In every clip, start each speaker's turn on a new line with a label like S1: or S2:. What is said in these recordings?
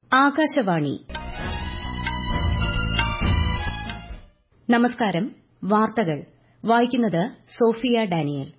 S1: ആകാശവാണി നമസ്കാരം വാർത്തകൾ വായിക്കുന്നത് സോഫിയ ഡാനിയൽ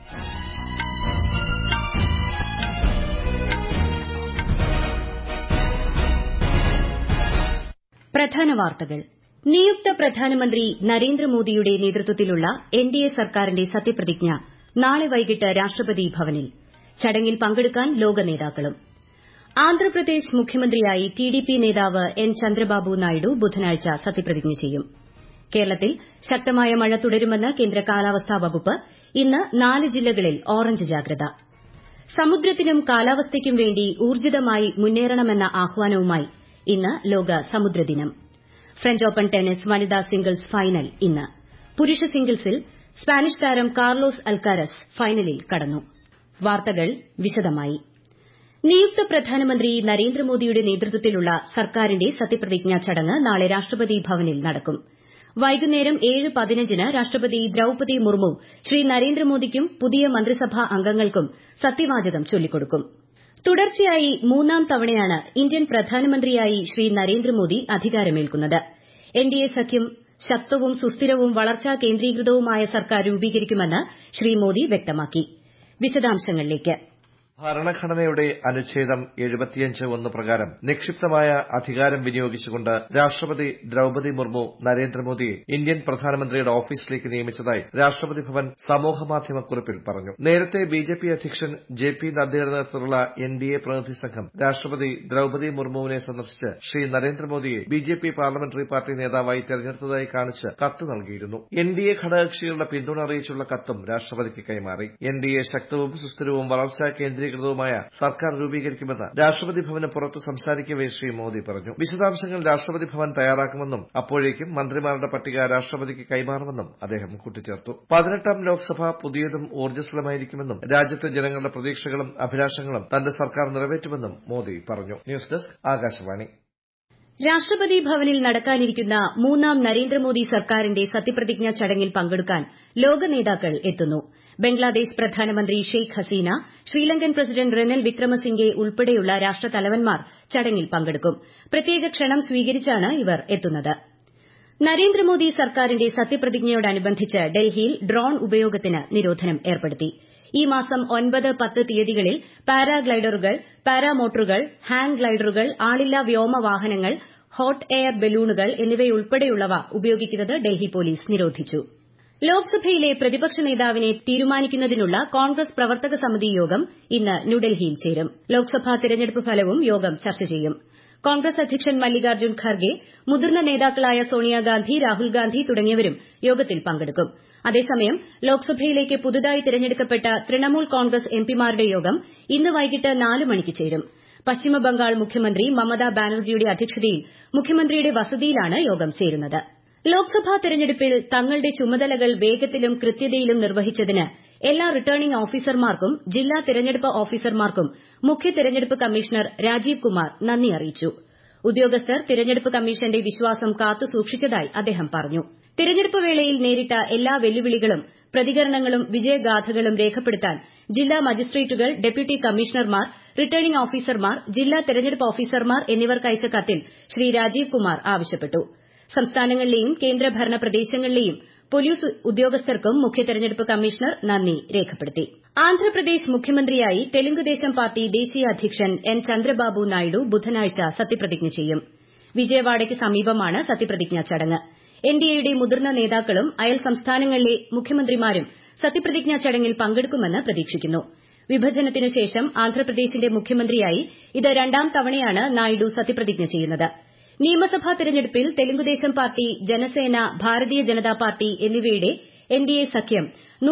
S1: പ്രധാന വാർത്തകൾ നിയുക്ത പ്രധാനമന്ത്രി നരേന്ദ്രമോദിയുടെ നേതൃത്വത്തിലുള്ള എൻഡിഎ സർക്കാരിന്റെ സത്യപ്രതിജ്ഞ നാളെ വൈകിട്ട് രാഷ്ട്രപതി ഭവനിൽ ചടങ്ങിൽ പങ്കെടുക്കാൻ ലോക നേതാക്കളും ആന്ധ്രാപ്രദേശ് മുഖ്യമന്ത്രിയായി ടിഡിപി നേതാവ് എൻ ചന്ദ്രബാബു നായിഡു ബുധനാഴ്ച സത്യപ്രതിജ്ഞ ചെയ്യും കേരളത്തിൽ ശക്തമായ മഴ തുടരുമെന്ന് കേന്ദ്ര കാലാവസ്ഥാ വകുപ്പ് ഇന്ന് നാല് ജില്ലകളിൽ ഓറഞ്ച് ജാഗ്രത സമുദ്രത്തിനും കാലാവസ്ഥയ്ക്കും വേണ്ടി ഊർജ്ജിതമായി മുന്നേറണമെന്ന ആഹ്വാനവുമായി ഇന്ന് ലോക സമുദ്രദിനം ഫ്രഞ്ച് ഓപ്പൺ ടെന്നീസ് വനിതാ സിംഗിൾസ് ഫൈനൽ ഇന്ന് പുരുഷ സിംഗിൾസിൽ സ്പാനിഷ് താരം കാർലോസ് അൽക്കാരസ് ഫൈനലിൽ കടന്നു വാർത്തകൾ വിശദമായി നിയുക്ത പ്രധാനമന്ത്രി നരേന്ദ്രമോദിയുടെ നേതൃത്വത്തിലുള്ള സർക്കാരിന്റെ സത്യപ്രതിജ്ഞാ ചടങ്ങ് നാളെ രാഷ്ട്രപതി ഭവനിൽ നടക്കും വൈകുന്നേരം ഏഴ് പതിനഞ്ചിന് രാഷ്ട്രപതി ദ്രൌപതി മുർമു ശ്രീ നരേന്ദ്രമോദിക്കും പുതിയ മന്ത്രിസഭാ അംഗങ്ങൾക്കും സത്യവാചകം ചൊല്ലിക്കൊടുക്കും തുടർച്ചയായി മൂന്നാം തവണയാണ് ഇന്ത്യൻ പ്രധാനമന്ത്രിയായി ശ്രീ നരേന്ദ്രമോദി അധികാരമേൽക്കുന്നത് എൻഡിഎ സഖ്യം ശക്തവും സുസ്ഥിരവും വളർച്ചാ കേന്ദ്രീകൃതവുമായ സർക്കാർ രൂപീകരിക്കുമെന്ന് ശ്രീ മോദി വ്യക്തമാക്കി വിശദാംശങ്ങളിലേക്ക്
S2: ഭരണഘടനയുടെ അനുച്ഛേദം എഴുപത്തിയഞ്ച് ഒന്ന് പ്രകാരം നിക്ഷിപ്തമായ അധികാരം വിനിയോഗിച്ചുകൊണ്ട് രാഷ്ട്രപതി ദ്രൌപതി മുർമു നരേന്ദ്രമോദിയെ ഇന്ത്യൻ പ്രധാനമന്ത്രിയുടെ ഓഫീസിലേക്ക് നിയമിച്ചതായി രാഷ്ട്രപതി ഭവൻ സമൂഹമാധ്യമ കുറിപ്പിൽ പറഞ്ഞു നേരത്തെ ബിജെപി അധ്യക്ഷൻ ജെ പി നദ്ദയുടെ നേതൃത്വത്തിലുള്ള എൻഡിഎ പ്രതിനിധി സംഘം രാഷ്ട്രപതി ദ്രൌപതി മുർമുവിനെ സന്ദർശിച്ച് ശ്രീ നരേന്ദ്രമോദിയെ ബിജെപി പാർലമെന്ററി പാർട്ടി നേതാവായി തെരഞ്ഞെടുത്തതായി കാണിച്ച് കത്ത് നൽകിയിരുന്നു എൻഡിഎ ഘടകകക്ഷികളുടെ പിന്തുണ അറിയിച്ചുള്ള കത്തും രാഷ്ട്രപതിക്ക് കൈമാറി എൻഡിഎ ശക്തവും സുസ്ഥിരവും വളർച്ചാ കേന്ദ്രീകൃത കേന്ദ്രീകൃതവുമായ സർക്കാർ രൂപീകരിക്കുമെന്ന് രാഷ്ട്രപതി ഭവന് പുറത്ത് സംസാരിക്കവെ ശ്രീ മോദി പറഞ്ഞു വിശദാംശങ്ങൾ രാഷ്ട്രപതി ഭവൻ തയ്യാറാക്കുമെന്നും അപ്പോഴേക്കും മന്ത്രിമാരുടെ പട്ടിക രാഷ്ട്രപതിക്ക് കൈമാറുമെന്നും അദ്ദേഹം കൂട്ടിച്ചേർത്തു പതിനെട്ടാം ലോക്സഭ പുതിയതും ഊർജ്ജസ്വലമായിരിക്കുമെന്നും രാജ്യത്തെ ജനങ്ങളുടെ പ്രതീക്ഷകളും അഭിലാഷങ്ങളും തന്റെ സർക്കാർ നിറവേറ്റുമെന്നും മോദി പറഞ്ഞു ന്യൂസ് ഡെസ്ക് ആകാശവാണി
S1: രാഷ്ട്രപതി ഭവനിൽ നടക്കാനിരിക്കുന്ന മൂന്നാം നരേന്ദ്രമോദി സർക്കാരിന്റെ സത്യപ്രതിജ്ഞാ ചടങ്ങിൽ പങ്കെടുക്കാൻ ലോക നേതാക്കൾ എത്തുന്നു ബംഗ്ലാദേശ് പ്രധാനമന്ത്രി ഷെയ്ഖ് ഹസീന ശ്രീലങ്കൻ പ്രസിഡന്റ് റെനിൽ വിക്രമസിംഗെ ഉൾപ്പെടെയുള്ള രാഷ്ട്രതലവന്മാർ ചടങ്ങിൽ പങ്കെടുക്കും പ്രത്യേക ക്ഷണം സ്വീകരിച്ചാണ് ഇവർ എത്തുന്നത് നരേന്ദ്രമോദി സർക്കാരിന്റെ സത്യപ്രതിജ്ഞയോടനുബന്ധിച്ച് ഡൽഹിയിൽ ഡ്രോൺ ഉപയോഗത്തിന് നിരോധനം ഏർപ്പെടുത്തി ഈ മാസം ഒൻപത് പത്ത് തീയതികളിൽ പാരാഗ്ലൈഡറുകൾ പാരാമോട്ടറുകൾ ഹാങ് ഗ്ലൈഡറുകൾ ആളില്ലാ വ്യോമ വാഹനങ്ങൾ ഹോട്ട് എയർ ബലൂണുകൾ എന്നിവയുൾപ്പെടെയുള്ളവ ഉപയോഗിക്കുന്നത് ഡൽഹി പോലീസ് നിരോധിച്ചു ലോക്സഭയിലെ പ്രതിപക്ഷ നേതാവിനെ തീരുമാനിക്കുന്നതിനുള്ള കോൺഗ്രസ് പ്രവർത്തക സമിതി യോഗം ഇന്ന് ന്യൂഡൽഹിയിൽ ചേരും ലോക്സഭാ തെരഞ്ഞെടുപ്പ് ഫലവും യോഗം ചർച്ച ചെയ്യും കോൺഗ്രസ് അധ്യക്ഷൻ മല്ലികാർജ്ജുൻ ഖർഗെ മുതിർന്ന നേതാക്കളായ സോണിയാഗാന്ധി രാഹുൽഗാന്ധി തുടങ്ങിയവരും യോഗത്തിൽ പങ്കെടുക്കും അതേസമയം ലോക്സഭയിലേക്ക് പുതുതായി തിരഞ്ഞെടുക്കപ്പെട്ട തൃണമൂൽ കോൺഗ്രസ് എംപിമാരുടെ യോഗം ഇന്ന് വൈകിട്ട് നാല് മണിക്ക് ചേരും പശ്ചിമബംഗാൾ മുഖ്യമന്ത്രി മമതാ ബാനർജിയുടെ അധ്യക്ഷതയിൽ മുഖ്യമന്ത്രിയുടെ വസതിയിലാണ് യോഗം ചേരുന്നത് ലോക്സഭാ തെരഞ്ഞെടുപ്പിൽ തങ്ങളുടെ ചുമതലകൾ വേഗത്തിലും കൃത്യതയിലും നിർവഹിച്ചതിന് എല്ലാ റിട്ടേണിംഗ് ഓഫീസർമാർക്കും ജില്ലാ തെരഞ്ഞെടുപ്പ് ഓഫീസർമാർക്കും മുഖ്യ തെരഞ്ഞെടുപ്പ് കമ്മീഷണർ രാജീവ് കുമാർ നന്ദി അറിയിച്ചു ഉദ്യോഗസ്ഥർ തെരഞ്ഞെടുപ്പ് കമ്മീഷന്റെ വിശ്വാസം കാത്തുസൂക്ഷിച്ചതായി അദ്ദേഹം പറഞ്ഞു തെരഞ്ഞെടുപ്പ് വേളയിൽ നേരിട്ട എല്ലാ വെല്ലുവിളികളും പ്രതികരണങ്ങളും വിജയഗാഥകളും രേഖപ്പെടുത്താൻ ജില്ലാ മജിസ്ട്രേറ്റുകൾ ഡെപ്യൂട്ടി കമ്മീഷണർമാർ റിട്ടേണിംഗ് ഓഫീസർമാർ ജില്ലാ തെരഞ്ഞെടുപ്പ് ഓഫീസർമാർ എന്നിവർക്കയച്ച കത്തിൽ ശ്രീ രാജീവ് കുമാർ ആവശ്യപ്പെട്ടു സംസ്ഥാനങ്ങളിലെയും കേന്ദ്രഭരണ പ്രദേശങ്ങളിലെയും പോലീസ് ഉദ്യോഗസ്ഥർക്കും മുഖ്യ തെരഞ്ഞെടുപ്പ് കമ്മീഷണർ നന്ദി രേഖപ്പെടുത്തി ആന്ധ്രാപ്രദേശ് മുഖ്യമന്ത്രിയായി തെലുങ്കുദേശം പാർട്ടി ദേശീയ അധ്യക്ഷൻ എൻ ചന്ദ്രബാബു നായിഡു ബുധനാഴ്ച സത്യപ്രതിജ്ഞ ചെയ്യും വിജയവാഡയ്ക്ക് സമീപമാണ് സത്യപ്രതിജ്ഞാ ചടങ്ങ് എൻഡിഎയുടെ മുതിർന്ന നേതാക്കളും അയൽ സംസ്ഥാനങ്ങളിലെ മുഖ്യമന്ത്രിമാരും സത്യപ്രതിജ്ഞാ ചടങ്ങിൽ പങ്കെടുക്കുമെന്ന് പ്രതീക്ഷിക്കുന്നു വിഭജനത്തിനു ശേഷം ആന്ധ്രാപ്രദേശിന്റെ മുഖ്യമന്ത്രിയായി ഇത് രണ്ടാം തവണയാണ് നായിഡു സത്യപ്രതിജ്ഞ ചെയ്യുന്നത് നിയമസഭാ തെരഞ്ഞെടുപ്പിൽ തെലുങ്കുദേശം പാർട്ടി ജനസേന ഭാരതീയ ജനതാ പാർട്ടി എന്നിവയുടെ എൻഡിഎ സഖ്യം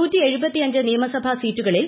S1: നിയമസഭാ സീറ്റുകളിൽ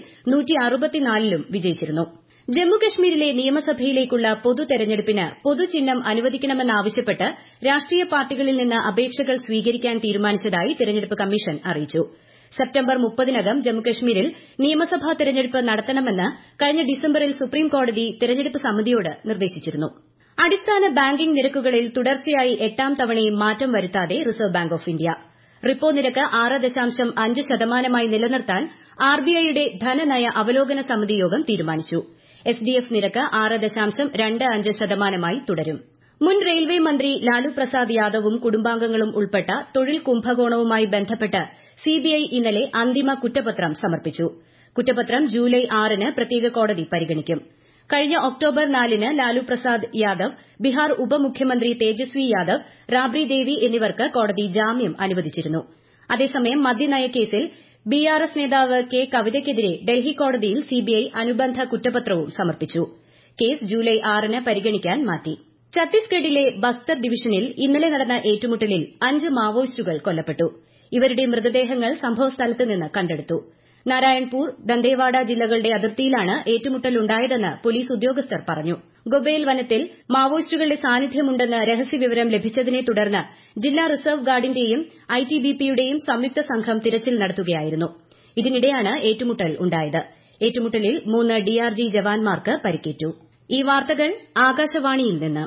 S1: ലും വിജയിച്ചിരുന്നു ജമ്മുകശ്മീരിലെ നിയമസഭയിലേക്കുള്ള പൊതു തെരഞ്ഞെടുപ്പിന് പൊതുചിഹ്നം അനുവദിക്കണമെന്നാവശ്യപ്പെട്ട് രാഷ്ട്രീയ പാർട്ടികളിൽ നിന്ന് അപേക്ഷകൾ സ്വീകരിക്കാൻ തീരുമാനിച്ചതായി തെരഞ്ഞെടുപ്പ് കമ്മീഷൻ അറിയിച്ചു സെപ്റ്റംബർ മുപ്പതിനകം ജമ്മുകശ്മീരിൽ നിയമസഭാ തെരഞ്ഞെടുപ്പ് നടത്തണമെന്ന് കഴിഞ്ഞ ഡിസംബറിൽ സുപ്രീംകോടതി തെരഞ്ഞെടുപ്പ് സമിതിയോട് നിർദ്ദേശിച്ചിരുന്നു അടിസ്ഥാന ബാങ്കിംഗ് നിരക്കുകളിൽ തുടർച്ചയായി എട്ടാം തവണയും മാറ്റം വരുത്താതെ reserve bank of India repo നിരക്ക് ആറ് ദശാംശം അഞ്ച് ശതമാനമായി നിലനിർത്താൻ ആർബിഐയുടെ ധനനയ അവലോകന സമിതി യോഗം തീരുമാനിച്ചു എസ് ഡി എഫ് നിരക്ക് ആറ് ദശാംശം രണ്ട് അഞ്ച് ശതമാനമായി തുടരും മുൻ റെയിൽവേ മന്ത്രി ലാലു പ്രസാദ് യാദവും കുടുംബാംഗങ്ങളും ഉൾപ്പെട്ട തൊഴിൽ കുംഭകോണവുമായി ബന്ധപ്പെട്ട് സിബിഐ ഇന്നലെ അന്തിമ കുറ്റപത്രം സമർപ്പിച്ചു കുറ്റപത്രം ജൂലൈ ആറിന് പ്രത്യേക കോടതി പരിഗണിക്കും കഴിഞ്ഞ ഒക്ടോബർ നാലിന് ലാലു പ്രസാദ് യാദവ് ബീഹാർ ഉപമുഖ്യമന്ത്രി തേജസ്വി യാദവ് റാബ്രി ദേവി എന്നിവർക്ക് കോടതി ജാമ്യം അനുവദിച്ചിരുന്നു അതേസമയം മദ്യനയക്കേസിൽ ബിആർഎസ് നേതാവ് കെ കവിതയ്ക്കെതിരെ ഡൽഹി കോടതിയിൽ സിബിഐ അനുബന്ധ കുറ്റപത്രവും സമർപ്പിച്ചു കേസ് ജൂലൈ ആറിന് പരിഗണിക്കാൻ മാറ്റി ഛത്തീസ്ഗഡിലെ ബസ്തർ ഡിവിഷനിൽ ഇന്നലെ നടന്ന ഏറ്റുമുട്ടലിൽ അഞ്ച് മാവോയിസ്റ്റുകൾ കൊല്ലപ്പെട്ടു ഇവരുടെ മൃതദേഹങ്ങൾ സംഭവസ്ഥലത്ത് നിന്ന് കണ്ടെടുത്തു നാരായൺപൂർ ദന്തേവാഡ ജില്ലകളുടെ അതിർത്തിയിലാണ് ഏറ്റുമുട്ടലുണ്ടായതെന്ന് പോലീസ് ഉദ്യോഗസ്ഥർ പറഞ്ഞു ഗൊബേൽ വനത്തിൽ മാവോയിസ്റ്റുകളുടെ സാന്നിധ്യമുണ്ടെന്ന് രഹസ്യവിവരം ലഭിച്ചതിനെ തുടർന്ന് ജില്ലാ റിസർവ് ഗാർഡിന്റെയും ഐടിബിപിയുടെയും സംയുക്ത സംഘം തിരച്ചിൽ നടത്തുകയായിരുന്നു ഇതിനിടെയാണ് ഏറ്റുമുട്ടൽ ഉണ്ടായത് ഏറ്റുമുട്ടലിൽ മൂന്ന് ഡിആർജി ജവാന്മാർക്ക് പരിക്കേറ്റു ഈ വാർത്തകൾ ആകാശവാണിയിൽ നിന്ന്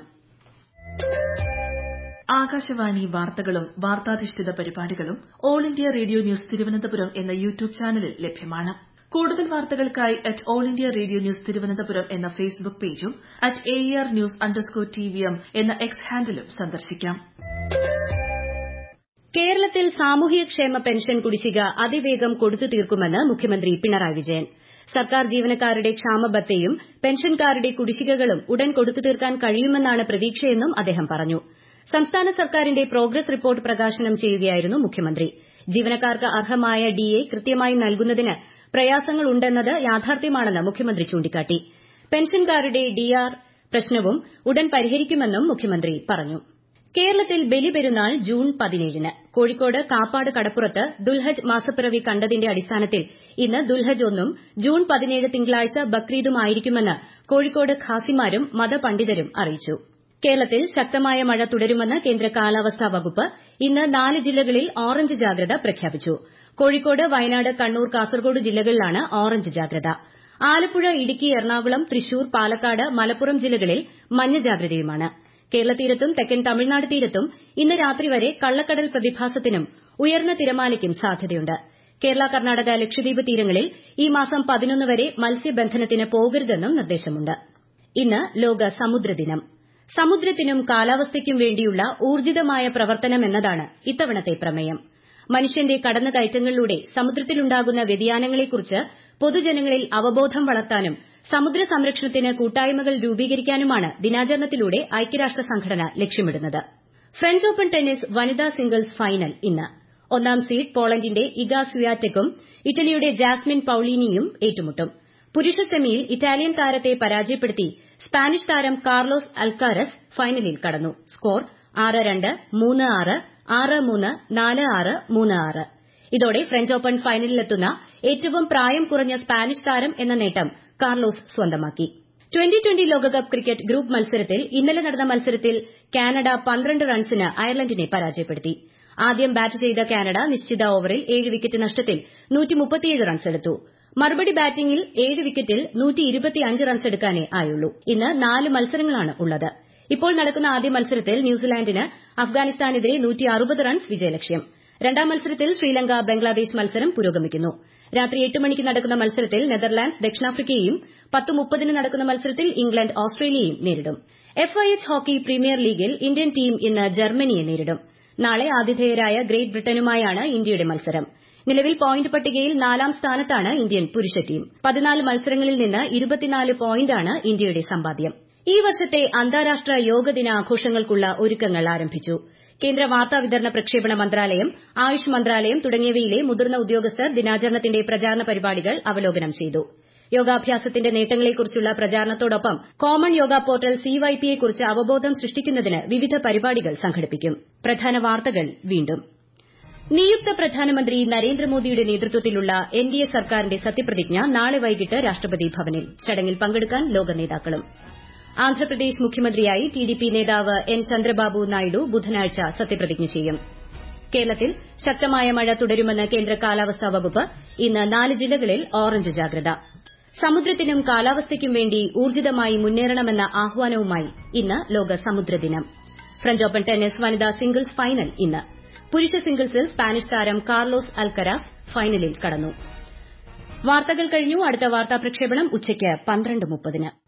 S3: ആകാശവാണി വാർത്തകളും വാർത്താധിഷ്ഠിത പരിപാടികളും all India radio news Thiruvananthapuram എന്ന യൂട്യൂബ് ചാനലിൽ ലഭ്യമാണ് കൂടുതൽ വാർത്തകൾക്കായി at all India radio news Thiruvananthapuram എന്ന ഫേസ്ബുക്ക് പേജും at A R news underscore T V M എന്ന എക്സ് ഹാൻഡിലും സന്ദർശിക്കാം
S1: കേരളത്തിൽ സാമൂഹ്യക്ഷേമ പെൻഷൻ കുടിശ്ശിക അതിവേഗം കൊടുത്തു തീർക്കുമെന്ന് മുഖ്യമന്ത്രി പിണറായി വിജയൻ സർക്കാർ ജീവനക്കാരുടെ ക്ഷാമബത്തയും പെൻഷൻകാരുടെ കുടിശ്ശികകളും ഉടൻ കൊടുത്തു തീർക്കാൻ കഴിയുമെന്നാണ് പ്രതീക്ഷയെന്നും അദ്ദേഹം പറഞ്ഞു സംസ്ഥാന സർക്കാരിന്റെ പ്രോഗ്രസ് റിപ്പോർട്ട് പ്രകാശനം ചെയ്യുകയായിരുന്നു മുഖ്യമന്ത്രി ജീവനക്കാർക്ക് അർഹമായ ഡിഎ കൃത്യമായി നൽകുന്നതിന് പ്രയാസങ്ങളുണ്ടെന്നത് യാഥാർത്ഥ്യമാണെന്ന് മുഖ്യമന്ത്രി ചൂണ്ടിക്കാട്ടി പെൻഷൻകാരുടെ ഡിആർ പ്രശ്നവും ഉടൻ പരിഹരിക്കുമെന്നും മുഖ്യമന്ത്രി പറഞ്ഞു കേരളത്തിൽ ബലിപെരുന്നാൾ ജൂൺ പതിനേഴിന് കോഴിക്കോട് കാപ്പാട് കടപ്പുറത്ത് ദുൽഹജ് മാസപ്പിറവി കണ്ടതിന്റെ അടിസ്ഥാനത്തിൽ ഇന്ന് ദുൽഹജ് ഒന്നും ജൂൺ പതിനേഴ് തിങ്കളാഴ്ച ബക്രീദുമായിരിക്കുമെന്ന് കോഴിക്കോട് ഖാസിമാരും മതപണ്ഡിതരും അറിയിച്ചു കേരളത്തിൽ ശക്തമായ മഴ തുടരുമെന്ന് കേന്ദ്ര കാലാവസ്ഥാ വകുപ്പ് ഇന്ന് നാല് ജില്ലകളിൽ ഓറഞ്ച് ജാഗ്രത പ്രഖ്യാപിച്ചു കോഴിക്കോട് വയനാട് കണ്ണൂർ കാസർഗോഡ് ജില്ലകളിലാണ് ഓറഞ്ച് ജാഗ്രത ആലപ്പുഴ ഇടുക്കി എറണാകുളം തൃശൂർ പാലക്കാട് മലപ്പുറം ജില്ലകളിൽ മഞ്ഞ ജാഗ്രതയുമാണ് കേരള തീരത്തും തെക്കൻ തമിഴ്നാട് തീരത്തും ഇന്ന് രാത്രി വരെ കള്ളക്കടൽ പ്രതിഭാസത്തിനും ഉയർന്ന തിരമാലയ്ക്കും സാധ്യതയുണ്ട് കേരള കർണാടക ലക്ഷദ്വീപ് തീരങ്ങളിൽ ഈ മാസം പതിനൊന്ന് വരെ മത്സ്യബന്ധനത്തിന് പോകരുതെന്നും നിർദ്ദേശമുണ്ട് ഇന്ന് ലോക സമുദ്രദിനം സമുദ്രത്തിനും കാലാവസ്ഥയ്ക്കും വേണ്ടിയുള്ള ഊർജിതമായ പ്രവർത്തനം എന്നതാണ് ഇത്തവണത്തെ പ്രമേയം മനുഷ്യന്റെ കടന്നുകയറ്റങ്ങളിലൂടെ സമുദ്രത്തിലുണ്ടാകുന്ന വ്യതിയാനങ്ങളെക്കുറിച്ച് പൊതുജനങ്ങളിൽ അവബോധം വളർത്താനും സമുദ്ര സംരക്ഷണത്തിന് കൂട്ടായ്മകൾ രൂപീകരിക്കാനുമാണ് ദിനാചരണത്തിലൂടെ ഐക്യരാഷ്ട്ര സംഘടന ലക്ഷ്യമിടുന്നത് ഫ്രഞ്ച് ഓപ്പൺ ടെന്നീസ് വനിതാ സിംഗിൾസ് ഫൈനൽ ഇന്ന് ഒന്നാം സീഡ് പോളണ്ടിന്റെ ഇഗ സ്വിയാറ്റെക്കും ഇറ്റലിയുടെ ജാസ്മിൻ പൌളീനിയും ഏറ്റുമുട്ടും പുരുഷ സെമിയിൽ ഇറ്റാലിയൻ താരത്തെ പരാജയപ്പെടുത്തി സ്പാനിഷ് താരം കാർലോസ് അൽക്കാരസ് ഫൈനലിൽ കടന്നു സ്കോർ ആറ് രണ്ട് മൂന്ന് ആറ് ആറ് മൂന്ന് നാല് ആറ് മൂന്ന് ആറ് ഇതോടെ ഫ്രഞ്ച് ഓപ്പൺ ഫൈനലിലെത്തുന്ന ഏറ്റവും പ്രായം കുറഞ്ഞ സ്പാനിഷ് താരം എന്ന നേട്ടം കാർലോസ് സ്വന്തമാക്കി ട്വന്റി ട്വന്റി ലോകകപ്പ് ക്രിക്കറ്റ് ഗ്രൂപ്പ് മത്സരത്തിൽ ഇന്നലെ നടന്ന മത്സരത്തിൽ കാനഡ പന്ത്രണ്ട് റൺസിന് അയർലൻഡിനെ പരാജയപ്പെടുത്തി ആദ്യം ബാറ്റ് ചെയ്ത കാനഡ നിശ്ചിത ഓവറിൽ ഏഴ് വിക്കറ്റ് നഷ്ടത്തിൽ റൺസെടുത്തു മറുപടി ബാറ്റിംഗിൽ ഏഴ് വിക്കറ്റിൽ റൺസെടുക്കാനേ ആയുള്ളൂ ഇന്ന് നാല് മത്സരങ്ങളാണ് ഉള്ളത് ഇപ്പോൾ നടക്കുന്ന ആദ്യ മത്സരത്തിൽ ന്യൂസിലാൻഡിന് അഫ്ഗാനിസ്ഥാനെതിരെ റൺസ് വിജയലക്ഷ്യം രണ്ടാം മത്സരത്തിൽ ശ്രീലങ്ക ബംഗ്ലാദേശ് മത്സരം പുരോഗമിക്കുന്നു രാത്രി എട്ട് മണിക്ക് നടക്കുന്ന മത്സരത്തിൽ നെതർലാൻഡ്സ് ദക്ഷിണാഫ്രിക്കയെയും പത്ത് മുപ്പതിന് നടക്കുന്ന മത്സരത്തിൽ ഇംഗ്ലണ്ട് ഓസ്ട്രേലിയയെയും നേരിടും എഫ്ഐഎച്ച് ഹോക്കി പ്രീമിയർ ലീഗിൽ ഇന്ത്യൻ ടീം ഇന്ന് ജർമ്മനിയെ നേരിടും നാളെ ആതിഥേയരായ ഗ്രേറ്റ് ബ്രിട്ടനുമായാണ് ഇന്ത്യയുടെ മത്സരം നിലവിൽ പോയിന്റ് പട്ടികയിൽ നാലാം സ്ഥാനത്താണ് ഇന്ത്യൻ പുരുഷ ടീം പതിനാല് മത്സരങ്ങളിൽ നിന്ന് ഇരുപത്തിനാല് പോയിന്റാണ് ഇന്ത്യയുടെ സമ്പാദ്യം ഈ വർഷത്തെ അന്താരാഷ്ട്ര യോഗ ദിനാഘോഷങ്ങൾക്കുള്ള ഒരുക്കങ്ങൾ ആരംഭിച്ചു കേന്ദ്ര വാർത്താ വിതരണ പ്രക്ഷേപണ മന്ത്രാലയം ആയുഷ് മന്ത്രാലയം തുടങ്ങിയവയിലെ മുതിർന്ന ഉദ്യോഗസ്ഥർ ദിനാചരണത്തിന്റെ പ്രചാരണ പരിപാടികൾ അവലോകനം ചെയ്തു യോഗാഭ്യാസത്തിന്റെ നേട്ടങ്ങളെക്കുറിച്ചുള്ള പ്രചാരണത്തോടൊപ്പം കോമൺ യോഗ പോർട്ടൽ സിവൈപിയെക്കുറിച്ച് അവബോധം സൃഷ്ടിക്കുന്നതിന് വിവിധ പരിപാടികൾ സംഘടിപ്പിക്കും പ്രധാന വാർത്തകൾ വീണ്ടും നിയുക്ത പ്രധാനമന്ത്രി നരേന്ദ്രമോദിയുടെ നേതൃത്വത്തിലുള്ള എൻഡിഎ സർക്കാരിന്റെ സത്യപ്രതിജ്ഞ നാളെ വൈകിട്ട് രാഷ്ട്രപതി ഭവനിൽ ചടങ്ങിൽ പങ്കെടുക്കാൻ ലോക നേതാക്കളും ആന്ധ്രാപ്രദേശ് മുഖ്യമന്ത്രിയായി ടിഡിപി നേതാവ് എൻ ചന്ദ്രബാബു നായിഡു ബുധനാഴ്ച സത്യപ്രതിജ്ഞ ചെയ്യും കേരളത്തിൽ ശക്തമായ മഴ തുടരുമെന്ന് കേന്ദ്ര കാലാവസ്ഥാ വകുപ്പ് ഇന്ന് നാല് ജില്ലകളിൽ ഓറഞ്ച് ജാഗ്രത സമുദ്രത്തിനും കാലാവസ്ഥയ്ക്കും വേണ്ടി ഊർജിതമായി മുന്നേറണമെന്ന ആഹ്വാനവുമായി ഇന്ന് ലോക സമുദ്രദിനം ഫ്രഞ്ച് ഓപ്പൺ ടെന്നീസ് വനിതാ സിംഗിൾസ് ഫൈനൽ ഇന്ന് പുരുഷ സിംഗിൾസിൽ സ്പാനിഷ് താരം കാർലോസ് അൽക്കരാസ് ഫൈനലിൽ കടന്നു വാർത്തകൾ കഴിഞ്ഞു അടുത്ത വാർത്താ പ്രക്ഷേപണം ഉച്ചയ്ക്ക് പന്ത്രണ്ട് മുപ്പതിന്